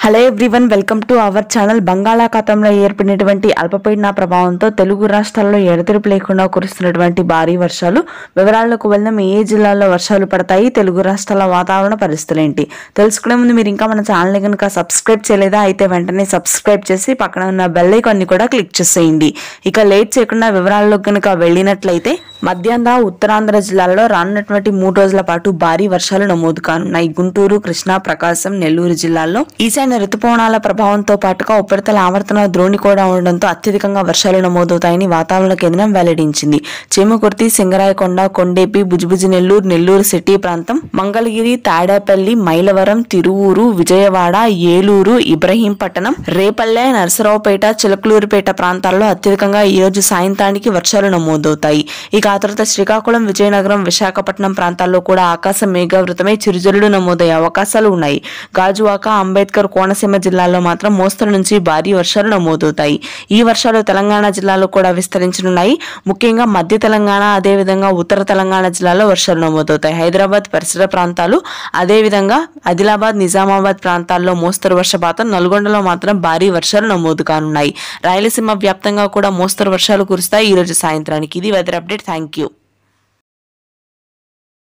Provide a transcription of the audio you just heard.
hello everyone welcome to our channel బంగాళాఖాతంలో ఏర్పడినటువంటి అల్పపీడన ప్రభావంతో తెలుగు రాష్ట్రాల్లో ఎడతెరిపి లేకుండా కురుస్తున్నటువంటి భారీ వర్షాలు వివరాల్లోకి వెళ్దాం ఏ జిల్లాల్లో వర్షాలు పడతాయి తెలుగు రాష్ట్రాల వాతావరణ పరిస్థితులు ఏంటి తెలుసుకునే ముందు మీరు ఇంకా మన ఛానల్ కనుక సబ్స్క్రైబ్ చేయలేదా అయితే వెంటనే సబ్స్క్రైబ్ చేసి పక్కన ఉన్న బెల్ ఐకాన్ని కూడా క్లిక్ చేసేయండి ఇక లేట్ చేయకుండా వివరాల్లోకి కనుక వెళ్ళినట్లయితే మధ్యాంధ్ర ఉత్తరాంధ్ర జిల్లాల్లో రానున్నటువంటి మూడు రోజుల పాటు భారీ వర్షాలు నమోదు కానున్నాయి గుంటూరు కృష్ణా ప్రకాశం నెల్లూరు జిల్లాల్లో ఈశాన్య రుతుపవనాల ప్రభావంతో పాటుగా ఉపరితల ఆవర్తన ద్రోణి కూడా ఉండడంతో అత్యధికంగా వర్షాలు నమోదవుతాయని వాతావరణ కేంద్రం వెల్లడించింది చీమకుర్తి సింగరాయకొండ కొండేపి బుజిబుజి నెల్లూరు నెల్లూరు సిటీ ప్రాంతం మంగళగిరి తాడేపల్లి మైలవరం తిరువూరు విజయవాడ ఏలూరు ఇబ్రహీంపట్నం రేపల్లె నరసరావుపేట చిలకలూరుపేట ప్రాంతాల్లో అత్యధికంగా ఈ రోజు సాయంత్రానికి వర్షాలు నమోదవుతాయి ఇక ఆ తర్వాత శ్రీకాకుళం విజయనగరం విశాఖపట్నం ప్రాంతాల్లో కూడా ఆకాశం మేఘావృతమై చిరుజల్లులు నమోదయ్యే అవకాశాలు ఉన్నాయి గాజువాక అంబేద్కర్ కోనసీమ జిల్లాల్లో మాత్రం మోస్తరు నుంచి భారీ వర్షాలు నమోదవుతాయి ఈ వర్షాలు తెలంగాణ జిల్లాలో కూడా విస్తరించనున్నాయి ముఖ్యంగా మధ్య తెలంగాణ అదేవిధంగా ఉత్తర తెలంగాణ జిల్లాలో వర్షాలు నమోదవుతాయి హైదరాబాద్ పరిసర ప్రాంతాలు అదేవిధంగా ఆదిలాబాద్ నిజామాబాద్ ప్రాంతాల్లో మోస్తరు వర్షపాతం నల్గొండలో మాత్రం భారీ వర్షాలు నమోదు కానున్నాయి రాయలసీమ వ్యాప్తంగా కూడా మోస్తరు వర్షాలు కురుస్తాయి ఈ రోజు సాయంత్రానికి ఇది వెదర్ అప్డేట్ థ్యాంక్ యూ